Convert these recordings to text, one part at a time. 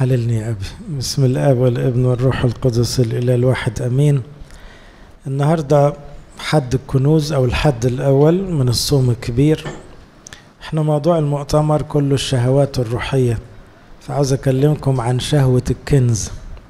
حللني يا أبي بسم الآب والابن والروح القدس الإله الواحد أمين النهاردة حد الكنوز أو الحد الأول من الصوم الكبير احنا موضوع المؤتمر كله الشهوات الروحية فعاوز أكلمكم عن شهوة الكنز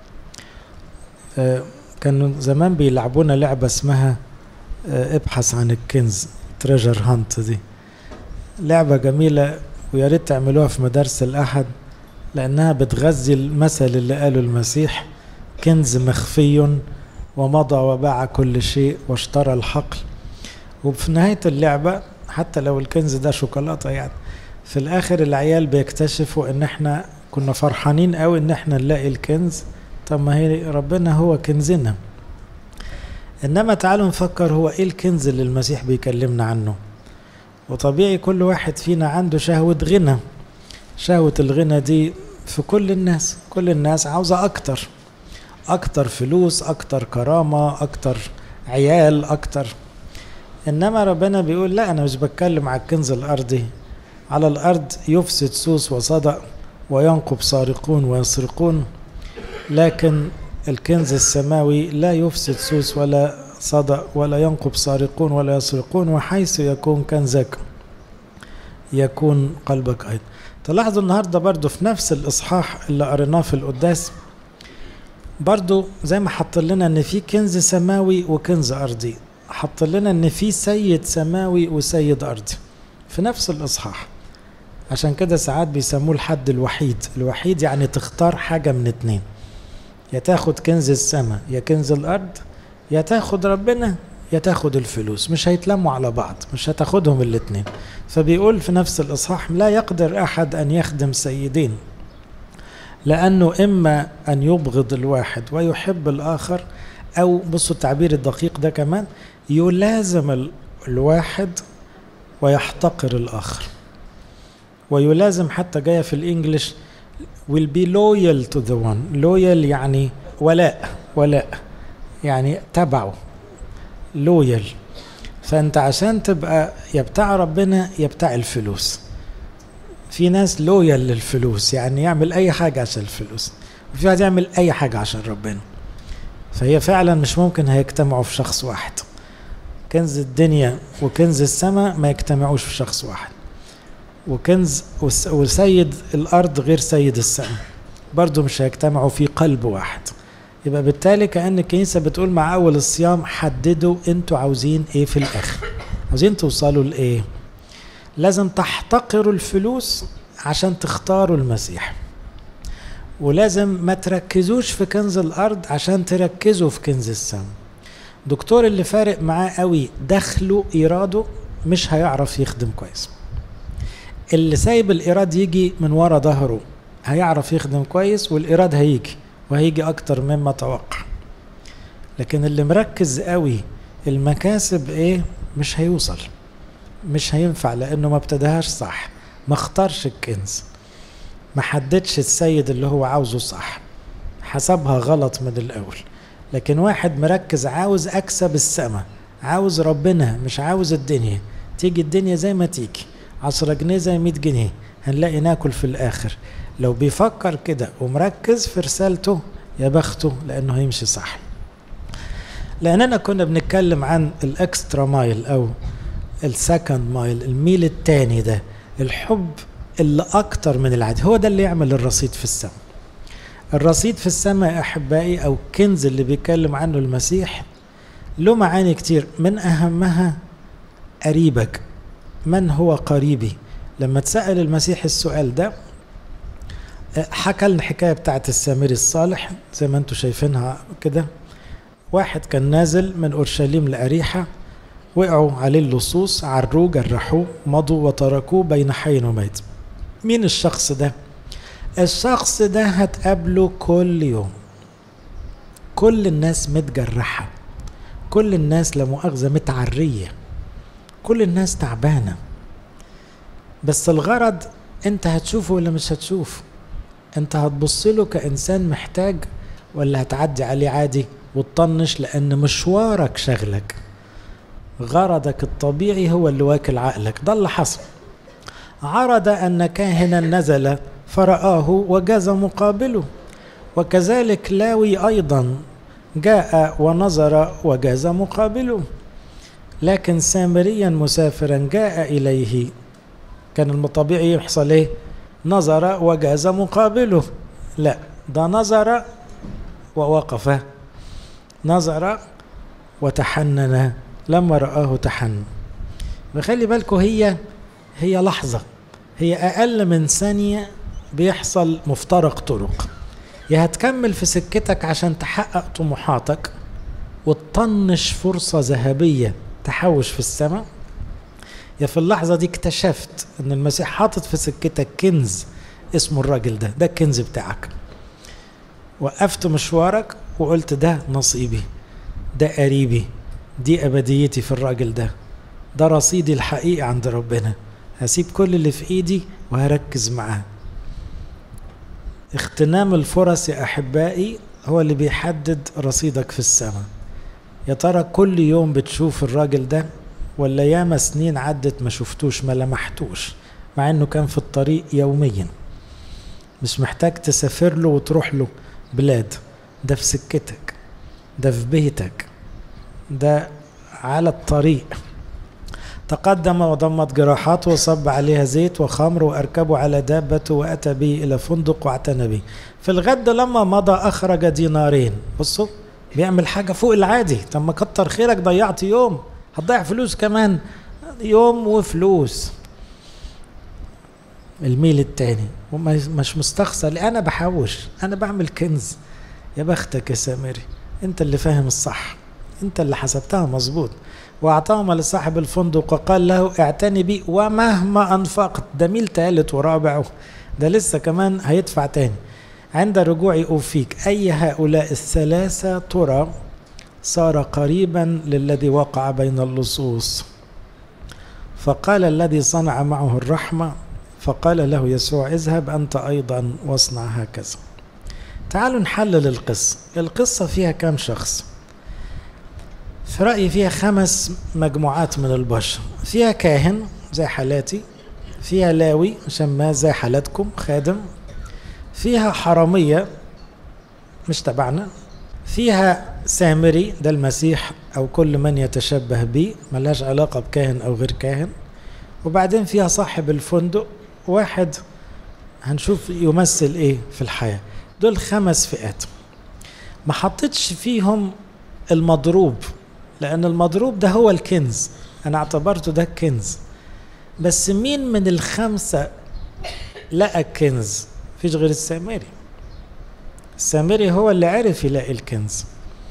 آه كانوا زمان بيلعبونا لعبة اسمها آه ابحث عن الكنز تريجر هانت دي لعبة جميلة ويا ريت تعملوها في مدارس الأحد لأنها بتغذي المثل اللي قاله المسيح كنز مخفي ومضى وباع كل شيء واشترى الحقل وفي نهاية اللعبة حتى لو الكنز ده شوكولاتة يعني في الآخر العيال بيكتشفوا إن إحنا كنا فرحانين قوي إن إحنا نلاقي الكنز طب ما هي ربنا هو كنزنا إنما تعالوا نفكر هو إيه الكنز اللي المسيح بيكلمنا عنه وطبيعي كل واحد فينا عنده شهوة غنى شهوة الغنى دي في كل الناس كل الناس عاوزة أكتر أكتر فلوس أكتر كرامة أكتر عيال أكتر إنما ربنا بيقول لا أنا مش بتكلم على الكنز الأرضي على الأرض يفسد سوس وصدأ وينقب سارقون ويسرقون لكن الكنز السماوي لا يفسد سوس ولا صدأ ولا ينقب سارقون ولا يسرقون وحيث يكون كنزك يكون قلبك أيضا تلاحظوا النهارده برضو في نفس الإصحاح اللي قريناه في القداس برضو زي ما حط لنا ان في كنز سماوي وكنز ارضي حط لنا ان في سيد سماوي وسيد ارضي في نفس الاصحاح عشان كده ساعات بيسموه الحد الوحيد الوحيد يعني تختار حاجة من اتنين يا تاخد كنز السماء يا كنز الارض يا تاخد ربنا يا تاخد الفلوس مش هيتلموا على بعض مش هتاخدهم الاتنين فبيقول في نفس الاصحاح لا يقدر احد ان يخدم سيدين لأنه إما أن يبغض الواحد ويحب الآخر أو بصوا التعبير الدقيق ده كمان يلازم الواحد ويحتقر الآخر ويلازم حتى جاية في الإنجليش will be loyal to the one loyal يعني ولاء ولاء يعني تبعه loyal فأنت عشان تبقى يا بتاع ربنا يا بتاع الفلوس في ناس لويال للفلوس يعني يعمل اي حاجة عشان الفلوس وفي واحد يعمل اي حاجة عشان ربنا فهي فعلا مش ممكن هيجتمعوا في شخص واحد كنز الدنيا وكنز السماء ما يجتمعوش في شخص واحد وكنز وسيد الارض غير سيد السماء برضو مش هيجتمعوا في قلب واحد يبقى بالتالي كأن الكنيسة بتقول مع أول الصيام حددوا انتوا عاوزين ايه في الآخر عاوزين توصلوا لإيه لازم تحتقروا الفلوس عشان تختاروا المسيح ولازم ما تركزوش في كنز الارض عشان تركزوا في كنز السماء دكتور اللي فارق معاه قوي دخله ايراده مش هيعرف يخدم كويس اللي سايب الايراد يجي من ورا ظهره هيعرف يخدم كويس والايراد هيجي وهيجي اكتر مما توقع لكن اللي مركز قوي المكاسب ايه مش هيوصل مش هينفع لانه ما ابتداهاش صح ما اختارش الكنز ما حددش السيد اللي هو عاوزه صح حسبها غلط من الاول لكن واحد مركز عاوز اكسب السما عاوز ربنا مش عاوز الدنيا تيجي الدنيا زي ما تيجي عشرة جنيه زي مية جنيه هنلاقي ناكل في الاخر لو بيفكر كده ومركز في رسالته يا بخته لانه هيمشي صح لاننا كنا بنتكلم عن الاكسترا مايل او السكند مايل الميل التاني ده الحب اللي اكتر من العادي هو ده اللي يعمل الرصيد في السماء الرصيد في السماء يا احبائي او الكنز اللي بيتكلم عنه المسيح له معاني كتير من اهمها قريبك من هو قريبي لما تسأل المسيح السؤال ده حكى لنا الحكايه بتاعت السامري الصالح زي ما انتم شايفينها كده واحد كان نازل من اورشليم لاريحه وقعوا عليه اللصوص عروه جرحوه مضوا وتركوه بين حي وميت مين الشخص ده الشخص ده هتقابله كل يوم كل الناس متجرحة كل الناس لا مؤاخذة متعرية كل الناس تعبانة بس الغرض انت هتشوفه ولا مش هتشوفه انت هتبص له كإنسان محتاج ولا هتعدي عليه عادي وتطنش لأن مشوارك شغلك غرضك الطبيعي هو اللي واكل عقلك ده اللي حصل عرض أن كاهنا نزل فرآه وجاز مقابله وكذلك لاوي أيضا جاء ونظر وجاز مقابله لكن سامريا مسافرا جاء إليه كان الطبيعي يحصل ايه نظر وجاز مقابله لا ده نظر ووقف نظر وتحنن لما رآه تحنن بخلي بالكم هي هي لحظة هي أقل من ثانية بيحصل مفترق طرق يا هتكمل في سكتك عشان تحقق طموحاتك وتطنش فرصة ذهبية تحوش في السماء يا في اللحظة دي اكتشفت ان المسيح حاطط في سكتك كنز اسمه الراجل ده ده الكنز بتاعك وقفت مشوارك وقلت ده نصيبي ده قريبي دي أبديتي في الراجل ده ده رصيدي الحقيقي عند ربنا هسيب كل اللي في ايدي وهركز معاه اغتنام الفرص يا احبائي هو اللي بيحدد رصيدك في السماء يا ترى كل يوم بتشوف الراجل ده ولا ياما سنين عدت ما شفتوش ما لمحتوش مع انه كان في الطريق يوميا مش محتاج تسافر له وتروح له بلاد ده في سكتك ده في بيتك ده على الطريق تقدم وضمت جراحاته وصب عليها زيت وخمر وأركبه على دابته وأتى به إلى فندق واعتنى به في الغد لما مضى أخرج دينارين بصوا بيعمل حاجة فوق العادي طب ما كتر خيرك ضيعت يوم هتضيع فلوس كمان يوم وفلوس الميل التاني ومش مستخسر انا بحوش انا بعمل كنز يا بختك يا سامري انت اللي فاهم الصح انت اللي حسبتها مظبوط واعطاهما لصاحب الفندق وقال له اعتني بي ومهما انفقت ده ميل تالت ورابع ده لسه كمان هيدفع تاني عند رجوعي اوفيك اي هؤلاء الثلاثه ترى صار قريبا للذي وقع بين اللصوص فقال الذي صنع معه الرحمه فقال له يسوع اذهب انت ايضا واصنع هكذا تعالوا نحلل القصه القصه فيها كم شخص في رأيي فيها خمس مجموعات من البشر فيها كاهن زي حالاتي فيها لاوي شماس زي حالاتكم خادم فيها حرامية مش تبعنا فيها سامري ده المسيح أو كل من يتشبه به ملهاش علاقة بكاهن أو غير كاهن وبعدين فيها صاحب الفندق واحد هنشوف يمثل ايه في الحياة دول خمس فئات ما حطيتش فيهم المضروب لأن المضروب ده هو الكنز أنا اعتبرته ده الكنز بس مين من الخمسة لقى الكنز فيش غير السامري السامري هو اللي عرف يلاقي الكنز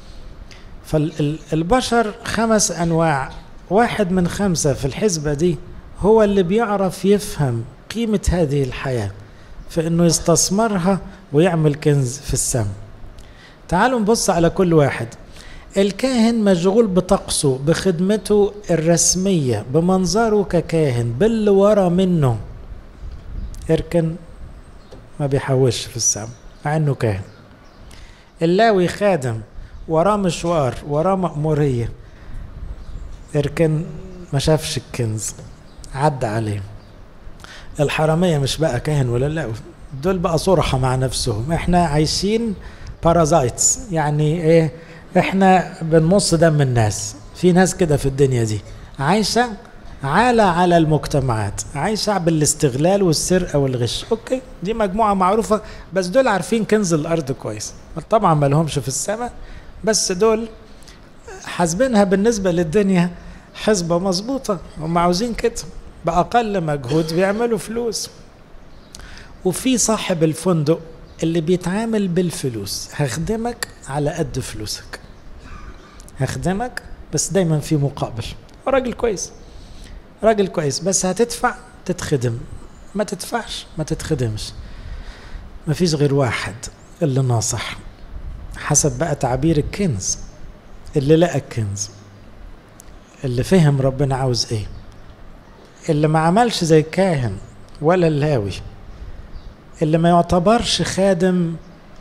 فالبشر خمس أنواع واحد من خمسة في الحسبة دي هو اللي بيعرف يفهم قيمة هذه الحياة في انه يستثمرها ويعمل كنز في السماء تعالوا نبص على كل واحد الكاهن مشغول بطقسه بخدمته الرسمية بمنظره ككاهن باللي ورا منه اركن ما بيحوش في السماء مع انه كاهن اللاوي خادم وراه مشوار وراه مأمورية اركن ما شافش الكنز عدى عليه الحرامية مش بقى كاهن ولا لاوي دول بقى صرحة مع نفسهم احنا عايشين بارازايتس يعني ايه احنا بنمص دم الناس في ناس كده في الدنيا دي عايشة عالة على المجتمعات عايشة بالاستغلال والسرقة والغش اوكي دي مجموعة معروفة بس دول عارفين كنز الارض كويس طبعا ما لهمش في السماء بس دول حاسبينها بالنسبة للدنيا حسبة مظبوطة هم عاوزين كده بأقل مجهود بيعملوا فلوس وفي صاحب الفندق اللي بيتعامل بالفلوس هخدمك على قد فلوسك هخدمك بس دايما في مقابل راجل كويس راجل كويس بس هتدفع تتخدم ما تدفعش ما تتخدمش ما فيش غير واحد اللي ناصح حسب بقى تعبير الكنز اللي لقى الكنز اللي فهم ربنا عاوز ايه اللي ما عملش زي الكاهن ولا اللاوي اللي ما يعتبرش خادم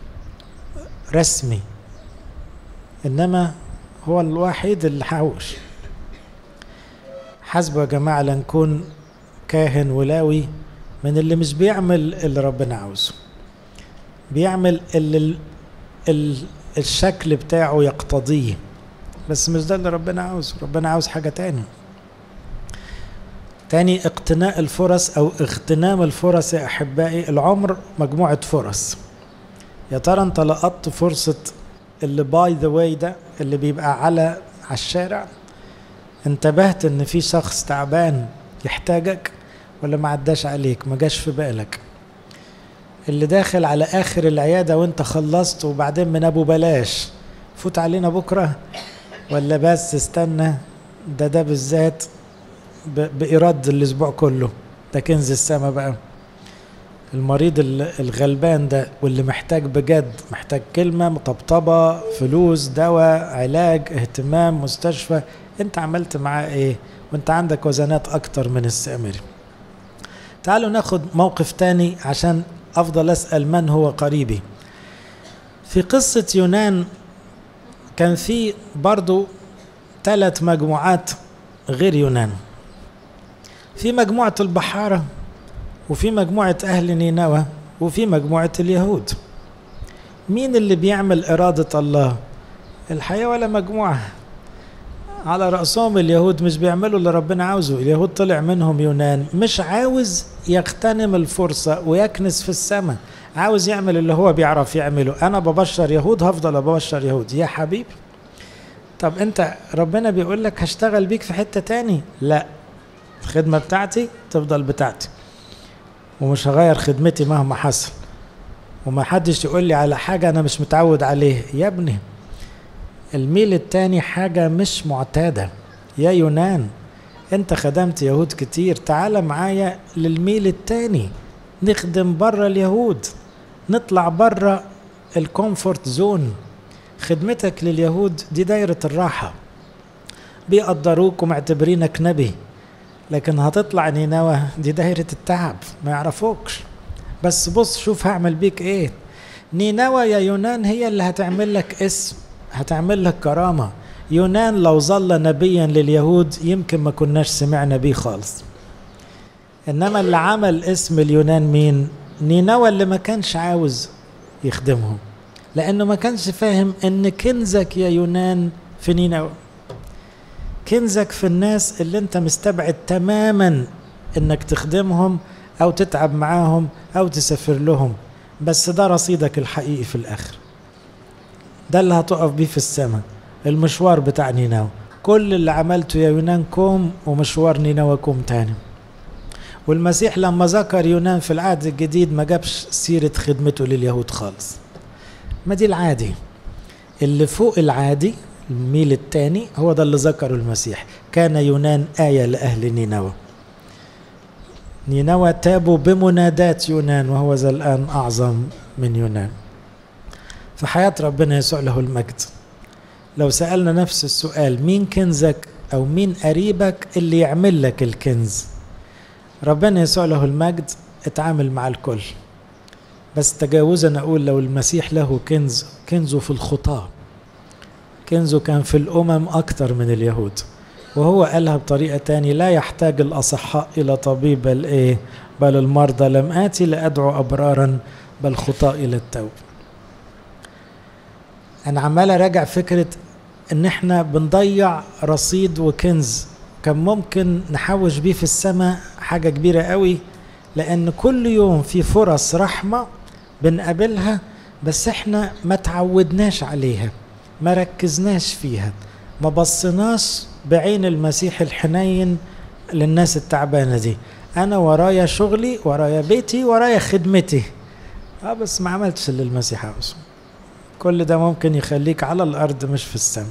رسمي انما هو الوحيد اللي حوش حسبوا يا جماعه لنكون كاهن ولاوي من اللي مش بيعمل اللي ربنا عاوزه بيعمل اللي ال الشكل بتاعه يقتضيه بس مش ده اللي ربنا عاوزه ربنا عاوز حاجة تاني تاني اقتناء الفرص او اغتنام الفرص يا احبائي العمر مجموعة فرص يا ترى انت لقطت فرصة اللي باي ذا واي ده اللي بيبقى على على الشارع انتبهت ان في شخص تعبان يحتاجك ولا ما عداش عليك ما جاش في بالك اللي داخل على اخر العياده وانت خلصت وبعدين من ابو بلاش فوت علينا بكره ولا بس استنى ده ده بالذات بإيراد الأسبوع كله ده كنز السما بقى المريض الغلبان ده واللي محتاج بجد محتاج كلمة مطبطبة فلوس دواء علاج اهتمام مستشفى انت عملت معاه ايه وانت عندك وزنات اكتر من السامري تعالوا ناخد موقف تاني عشان افضل اسأل من هو قريبي في قصة يونان كان في برضو ثلاث مجموعات غير يونان في مجموعة البحارة وفي مجموعة أهل نينوى وفي مجموعة اليهود مين اللي بيعمل إرادة الله الحقيقة ولا مجموعة على رأسهم اليهود مش بيعملوا اللي ربنا عاوزه اليهود طلع منهم يونان مش عاوز يغتنم الفرصة ويكنس في السماء عاوز يعمل اللي هو بيعرف يعمله أنا ببشر يهود هفضل أبشر يهود يا حبيبي طب أنت ربنا بيقول لك هشتغل بيك في حتة تاني لا الخدمة بتاعتي تفضل بتاعتي ومش هغير خدمتي مهما حصل وما حدش يقول لي على حاجة أنا مش متعود عليه يا ابني الميل التاني حاجة مش معتادة يا يونان انت خدمت يهود كتير تعال معايا للميل التاني نخدم بره اليهود نطلع بره الكومفورت زون خدمتك لليهود دي دايرة الراحة بيقدروك ومعتبرينك نبي لكن هتطلع نينوى دي دايرة التعب ما يعرفوكش بس بص شوف هعمل بيك ايه نينوى يا يونان هي اللي هتعمل لك اسم هتعمل لك كرامة يونان لو ظل نبيا لليهود يمكن ما كناش سمعنا بيه خالص انما اللي عمل اسم اليونان مين نينوى اللي ما كانش عاوز يخدمهم لانه ما كانش فاهم ان كنزك يا يونان في نينوى كنزك في الناس اللي انت مستبعد تماما انك تخدمهم او تتعب معاهم او تسافر لهم بس ده رصيدك الحقيقي في الاخر ده اللي هتقف بيه في السماء المشوار بتاع نينوى كل اللي عملته يا يونان كوم ومشوار نينوى كوم تاني والمسيح لما ذكر يونان في العهد الجديد ما جابش سيرة خدمته لليهود خالص ما دي العادي اللي فوق العادي الميل الثاني هو ده اللي ذكره المسيح كان يونان آية لأهل نينوى نينوى تابوا بمنادات يونان وهو ذا الآن أعظم من يونان في حياة ربنا يسوع له المجد لو سألنا نفس السؤال مين كنزك أو مين قريبك اللي يعمل لك الكنز ربنا يسوع له المجد اتعامل مع الكل بس تجاوزا أقول لو المسيح له كنز كنزه في الخطاه كنزه كان في الأمم أكثر من اليهود وهو قالها بطريقة تاني لا يحتاج الأصحاء إلى طبيب بل إيه بل المرضى لم آتي لأدعو أبرارا بل خطاء إلى التوب أنا عمال أراجع فكرة إن إحنا بنضيع رصيد وكنز كان ممكن نحوش بيه في السماء حاجة كبيرة قوي لأن كل يوم في فرص رحمة بنقابلها بس إحنا ما تعودناش عليها ما ركزناش فيها ما بصيناش بعين المسيح الحنين للناس التعبانه دي انا ورايا شغلي ورايا بيتي ورايا خدمتي اه بس ما عملتش اللي المسيح عاوزه كل ده ممكن يخليك على الارض مش في السماء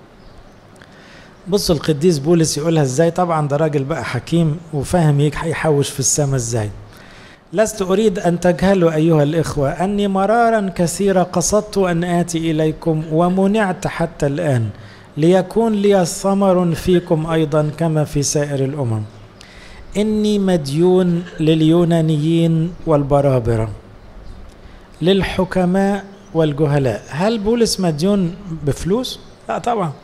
بص القديس بولس يقولها ازاي طبعا ده راجل بقى حكيم وفاهم يحوش في السماء ازاي لست أريد أن تجهلوا أيها الإخوة أني مرارا كثيرة قصدت أن آتي إليكم ومنعت حتى الآن ليكون لي ثمر فيكم أيضا كما في سائر الأمم إني مديون لليونانيين والبرابرة للحكماء والجهلاء هل بولس مديون بفلوس؟ لا طبعا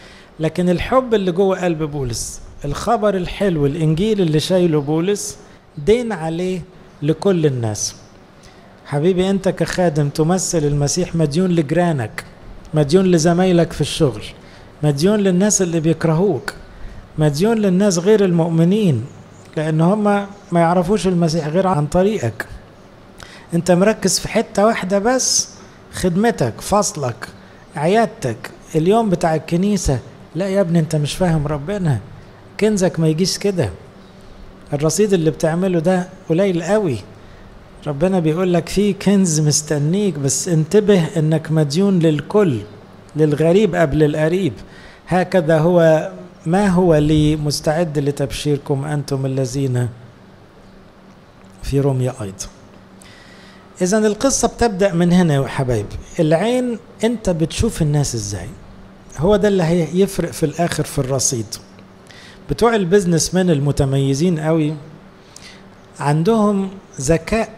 لكن الحب اللي جوه قلب بولس الخبر الحلو الإنجيل اللي شايله بولس دين عليه لكل الناس حبيبي انت كخادم تمثل المسيح مديون لجيرانك مديون لزمايلك في الشغل مديون للناس اللي بيكرهوك مديون للناس غير المؤمنين لان هم ما يعرفوش المسيح غير عن طريقك انت مركز في حته واحده بس خدمتك فصلك عيادتك اليوم بتاع الكنيسه لا يا ابني انت مش فاهم ربنا كنزك ما يجيش كده الرصيد اللي بتعمله ده قليل قوي ربنا بيقول لك في كنز مستنيك بس انتبه انك مديون للكل للغريب قبل القريب هكذا هو ما هو لي مستعد لتبشيركم انتم الذين في روميا ايضا اذا القصه بتبدا من هنا يا حبايبي العين انت بتشوف الناس ازاي هو ده اللي هيفرق في الاخر في الرصيد بتوع البيزنس مان المتميزين قوي عندهم ذكاء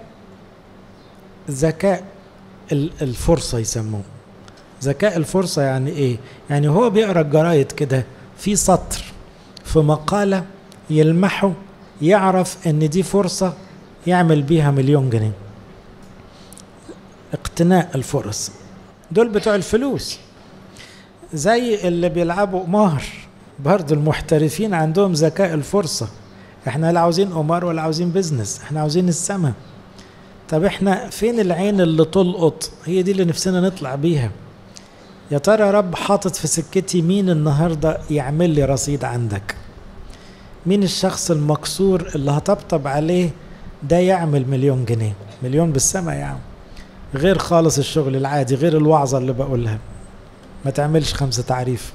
ذكاء الفرصه يسموه ذكاء الفرصه يعني ايه يعني هو بيقرا الجرايد كده في سطر في مقاله يلمحه يعرف ان دي فرصه يعمل بيها مليون جنيه اقتناء الفرص دول بتوع الفلوس زي اللي بيلعبوا قمار برضه المحترفين عندهم ذكاء الفرصة احنا لا عاوزين قمار ولا عاوزين بيزنس احنا عاوزين السماء طب احنا فين العين اللي تلقط هي دي اللي نفسنا نطلع بيها يا ترى يا رب حاطط في سكتي مين النهاردة يعمل لي رصيد عندك مين الشخص المكسور اللي هطبطب عليه ده يعمل مليون جنيه مليون بالسماء يعني غير خالص الشغل العادي غير الوعظة اللي بقولها ما تعملش خمسة تعريف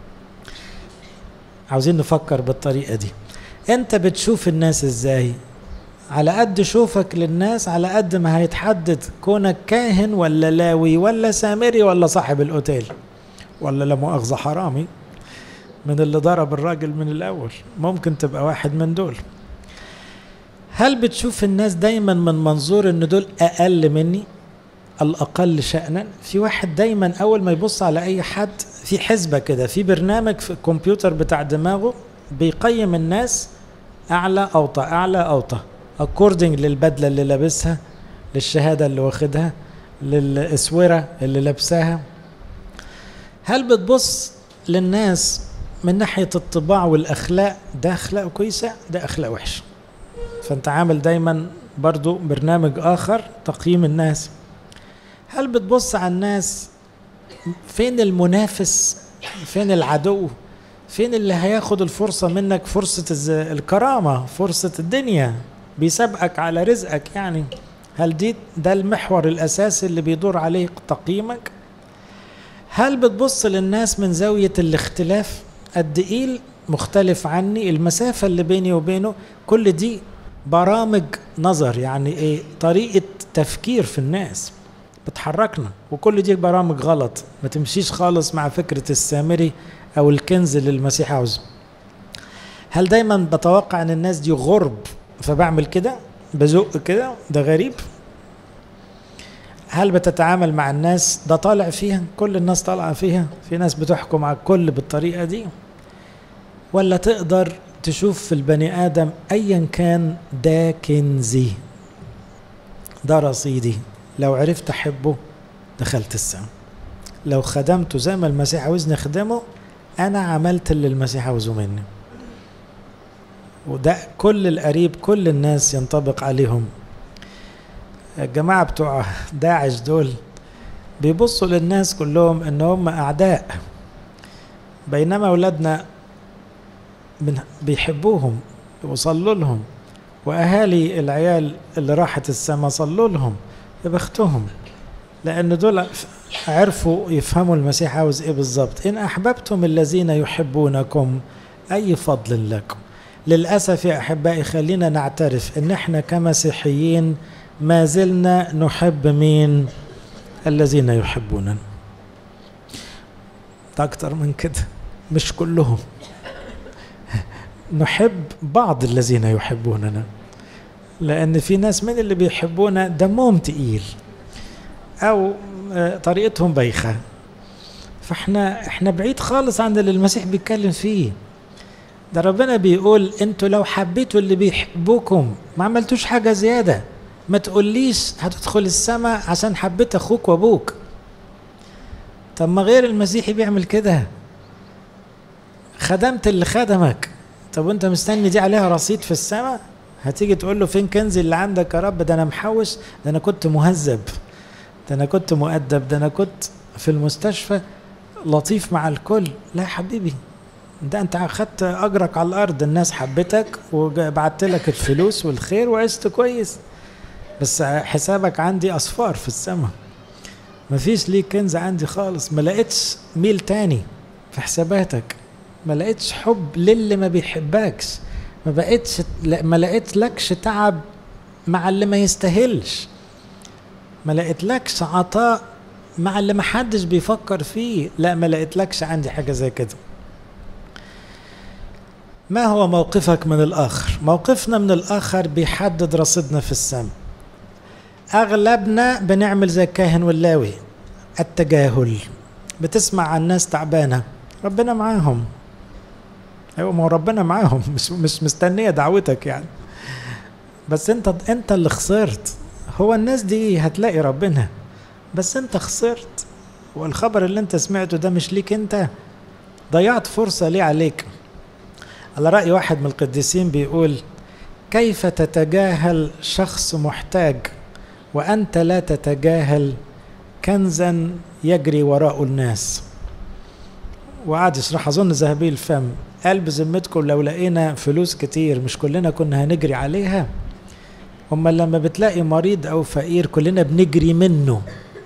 عاوزين نفكر بالطريقة دي انت بتشوف الناس ازاي على قد شوفك للناس على قد ما هيتحدد كونك كاهن ولا لاوي ولا سامري ولا صاحب الاوتيل ولا لا مؤاخذة حرامي من اللي ضرب الراجل من الاول ممكن تبقى واحد من دول هل بتشوف الناس دايما من منظور ان دول اقل مني الاقل شانا في واحد دايما اول ما يبص على اي حد في حسبه كده في برنامج في الكمبيوتر بتاع دماغه بيقيم الناس اعلى اوطى اعلى اوطى اكوردنج للبدله اللي لابسها للشهاده اللي واخدها للاسوره اللي لابساها هل بتبص للناس من ناحيه الطباع والاخلاق ده اخلاق كويسه ده اخلاق وحشه فانت عامل دايما برضو برنامج اخر تقييم الناس هل بتبص على الناس فين المنافس فين العدو فين اللي هياخد الفرصة منك فرصة الكرامة فرصة الدنيا بيسابقك على رزقك يعني هل دي ده المحور الأساسي اللي بيدور عليه تقييمك هل بتبص للناس من زاوية الاختلاف قد ايه مختلف عني المسافة اللي بيني وبينه كل دي برامج نظر يعني ايه طريقة تفكير في الناس بتحركنا وكل دي برامج غلط ما تمشيش خالص مع فكرة السامري أو الكنز اللي المسيح عاوزه هل دايما بتوقع ان الناس دي غرب فبعمل كده بزق كده ده غريب هل بتتعامل مع الناس ده طالع فيها كل الناس طالعة فيها في ناس بتحكم على الكل بالطريقة دي ولا تقدر تشوف في البني آدم أيا كان ده كنزي ده رصيدي لو عرفت احبه دخلت السماء لو خدمته زي ما المسيح عاوزني اخدمه انا عملت اللي المسيح عاوزه مني وده كل القريب كل الناس ينطبق عليهم الجماعة بتوع داعش دول بيبصوا للناس كلهم ان هم اعداء بينما اولادنا بيحبوهم وصلوا لهم واهالي العيال اللي راحت السما صلوا لهم يا بختهم لان دول عرفوا يفهموا المسيح عاوز ايه بالظبط ان احببتم الذين يحبونكم اي فضل لكم للاسف يا احبائي خلينا نعترف ان احنا كمسيحيين ما زلنا نحب مين الذين يحبوننا ده اكتر من كده مش كلهم نحب بعض الذين يحبوننا لان في ناس من اللي بيحبونا دمهم تقيل او طريقتهم بايخه فاحنا احنا بعيد خالص عن اللي المسيح بيتكلم فيه ده ربنا بيقول انتوا لو حبيتوا اللي بيحبوكم ما عملتوش حاجة زيادة ما تقوليش هتدخل السماء عشان حبيت اخوك وابوك طب ما غير المسيحي بيعمل كده خدمت اللي خدمك طب وانت مستني دي عليها رصيد في السماء هتيجي تقول له فين كنزي اللي عندك يا رب ده انا محوش ده انا كنت مهذب ده انا كنت مؤدب ده انا كنت في المستشفى لطيف مع الكل لا يا حبيبي ده انت اخدت اجرك على الارض الناس حبتك وبعت لك الفلوس والخير وعشت كويس بس حسابك عندي اصفار في السماء مفيش ليك كنز عندي خالص ما لقيتش ميل تاني في حساباتك ما لقيتش حب للي ما بيحبكش ما بقتش ما لقيت لكش تعب مع اللي ما يستاهلش ما لقيت لكش عطاء مع اللي ما حدش بيفكر فيه لا ما لقيت لكش عندي حاجة زي كده ما هو موقفك من الآخر موقفنا من الآخر بيحدد رصيدنا في السماء أغلبنا بنعمل زي الكاهن واللاوي التجاهل بتسمع عن ناس تعبانة ربنا معاهم ايوه ما هو ربنا معاهم مش مش مستنيه دعوتك يعني بس انت انت اللي خسرت هو الناس دي هتلاقي ربنا بس انت خسرت والخبر اللي انت سمعته ده مش ليك انت ضيعت فرصة ليه عليك على رأي واحد من القديسين بيقول كيف تتجاهل شخص محتاج وأنت لا تتجاهل كنزا يجري وراء الناس وقعد يشرح أظن ذهبي الفم قال بذمتكم لو لقينا فلوس كتير مش كلنا كنا هنجري عليها أما لما بتلاقي مريض أو فقير كلنا بنجري منه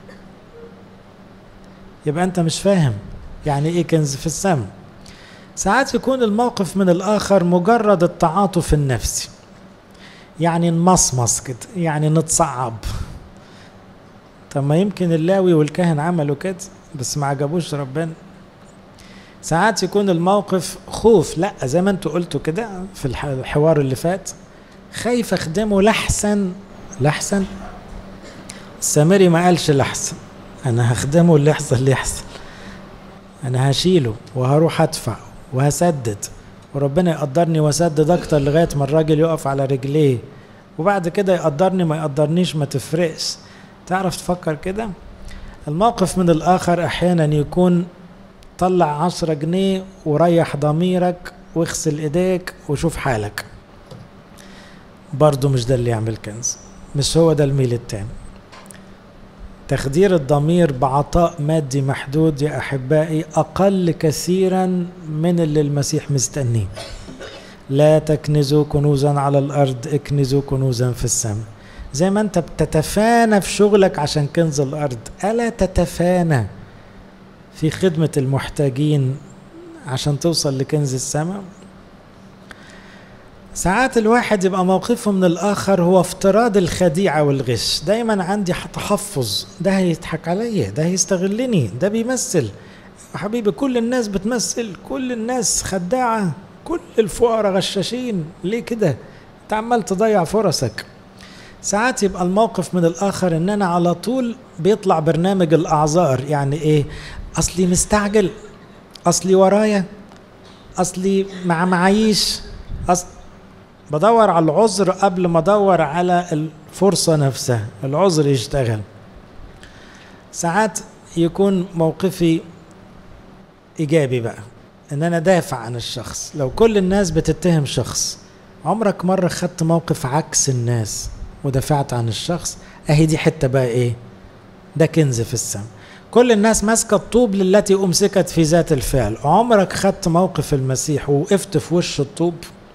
يبقى أنت مش فاهم يعني إيه كنز في السماء ساعات يكون الموقف من الآخر مجرد التعاطف النفسي يعني نمصمص كده يعني نتصعب طب ما يمكن اللاوي والكاهن عملوا كده بس ما عجبوش ربنا ساعات يكون الموقف خوف لا زي ما انتوا قلتوا كده في الحوار اللي فات خايف اخدمه لحسن لحسن السامري ما قالش لحسن انا هخدمه اللي يحصل اللي يحصل انا هشيله وهروح ادفع وهسدد وربنا يقدرني واسدد اكتر لغايه ما الراجل يقف على رجليه وبعد كده يقدرني ما يقدرنيش ما تفرقش تعرف تفكر كده الموقف من الاخر احيانا يكون طلع عشرة جنيه وريح ضميرك واغسل ايديك وشوف حالك برضه مش ده اللي يعمل كنز مش هو ده الميل التاني تخدير الضمير بعطاء مادي محدود يا احبائي اقل كثيرا من اللي المسيح مستنيه لا تكنزوا كنوزا على الارض اكنزوا كنوزا في السماء زي ما انت بتتفانى في شغلك عشان كنز الارض الا تتفانى في خدمه المحتاجين عشان توصل لكنز السماء ساعات الواحد يبقى موقفه من الآخر هو افتراض الخديعة والغش دايما عندي تحفظ ده هيضحك عليا ده هيستغلني ده بيمثل حبيبي كل الناس بتمثل كل الناس خداعة كل الفقراء غشاشين ليه كده انت عمال تضيع فرصك ساعات يبقى الموقف من الآخر ان انا على طول بيطلع برنامج الأعذار يعني ايه اصلي مستعجل اصلي ورايا اصلي مع معاييش أصل بدور على العذر قبل ما ادور على الفرصه نفسها العذر يشتغل ساعات يكون موقفي ايجابي بقى ان انا دافع عن الشخص لو كل الناس بتتهم شخص عمرك مره خدت موقف عكس الناس ودافعت عن الشخص اهي دي حته بقى ايه ده كنز في السماء كل الناس ماسكه الطوب للتي امسكت في ذات الفعل عمرك خدت موقف المسيح ووقفت في وش الطوب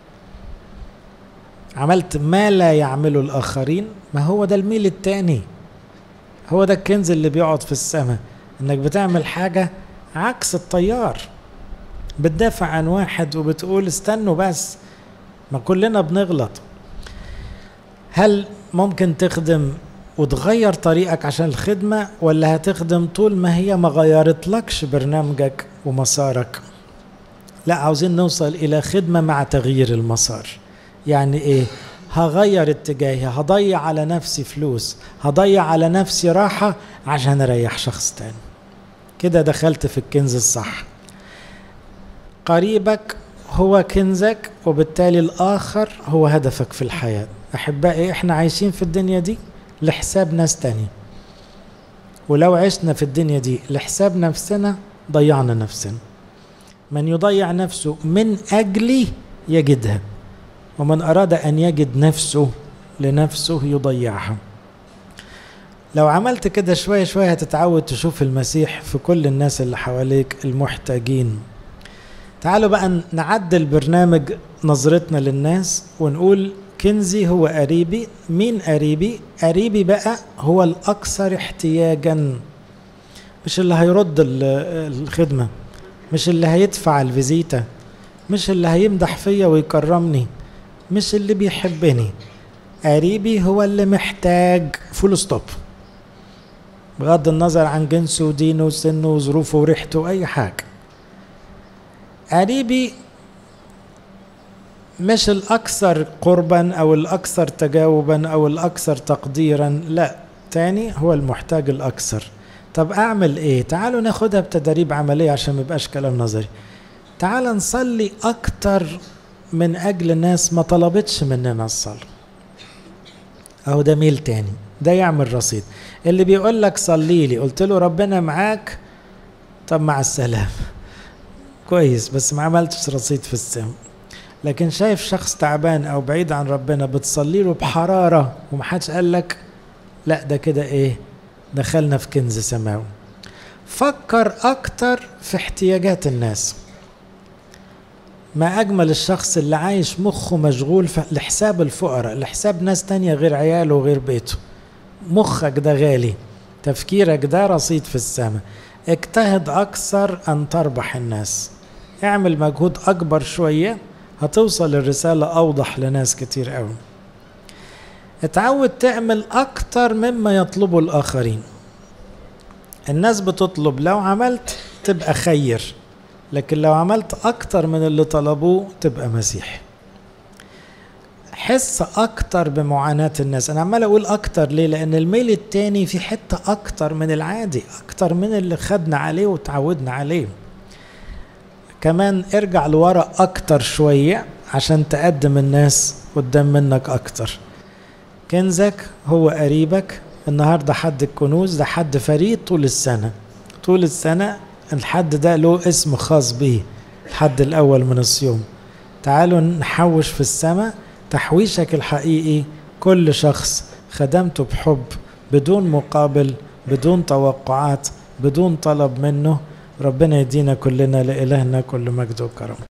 عملت ما لا يعمله الآخرين ما هو ده الميل التاني هو ده الكنز اللي بيقعد في السماء انك بتعمل حاجة عكس الطيار بتدافع عن واحد وبتقول استنوا بس ما كلنا بنغلط هل ممكن تخدم وتغير طريقك عشان الخدمة ولا هتخدم طول ما هي ما غيرتلكش برنامجك ومسارك لا عاوزين نوصل إلى خدمة مع تغيير المسار يعني ايه هغير اتجاهي هضيع على نفسي فلوس هضيع على نفسي راحة عشان اريح شخص تاني كده دخلت في الكنز الصح قريبك هو كنزك وبالتالي الآخر هو هدفك في الحياة أحبائي إحنا عايشين في الدنيا دي لحساب ناس تاني ولو عشنا في الدنيا دي لحساب نفسنا ضيعنا نفسنا من يضيع نفسه من أجلي يجدها ومن أراد أن يجد نفسه لنفسه يضيعها لو عملت كده شوية شوية هتتعود تشوف المسيح في كل الناس اللي حواليك المحتاجين تعالوا بقى نعدل برنامج نظرتنا للناس ونقول كنزي هو قريبي مين قريبي قريبي بقى هو الأكثر احتياجا مش اللي هيرد الخدمة مش اللي هيدفع الفيزيتا مش اللي هيمدح فيا ويكرمني مش اللي بيحبني قريبي هو اللي محتاج فول ستوب بغض النظر عن جنسه ودينه وسنه وظروفه وريحته واي حاجه قريبي مش الاكثر قربا او الاكثر تجاوبا او الاكثر تقديرا لا تاني هو المحتاج الاكثر طب اعمل ايه تعالوا ناخدها بتدريب عمليه عشان ما يبقاش كلام نظري تعال نصلي اكتر من اجل ناس ما طلبتش مننا الصلاه اهو ده ميل تاني ده يعمل رصيد اللي بيقول لك صلي لي قلت له ربنا معاك طب مع السلامه كويس بس ما عملتش رصيد في السم لكن شايف شخص تعبان او بعيد عن ربنا بتصلي له بحراره ومحدش قال لك لا ده كده ايه دخلنا في كنز سماوي فكر اكتر في احتياجات الناس ما اجمل الشخص اللي عايش مخه مشغول لحساب الفقراء لحساب ناس تانية غير عياله وغير بيته مخك ده غالي تفكيرك ده رصيد في السماء اجتهد اكثر ان تربح الناس اعمل مجهود اكبر شويه هتوصل الرساله اوضح لناس كتير قوي اتعود تعمل اكتر مما يطلبه الاخرين الناس بتطلب لو عملت تبقى خير لكن لو عملت اكتر من اللي طلبوه تبقى مسيحي حس اكتر بمعاناة الناس انا عمال اقول اكتر ليه لان الميل التاني في حتة اكتر من العادي اكتر من اللي خدنا عليه وتعودنا عليه كمان ارجع لورا اكتر شوية عشان تقدم الناس قدام منك اكتر كنزك هو قريبك النهاردة حد الكنوز ده حد فريد طول السنة طول السنة الحد ده له اسم خاص بيه الحد الأول من الصيام تعالوا نحوش في السماء تحويشك الحقيقي كل شخص خدمته بحب بدون مقابل بدون توقعات بدون طلب منه ربنا يدينا كلنا لإلهنا كل مجد وكرم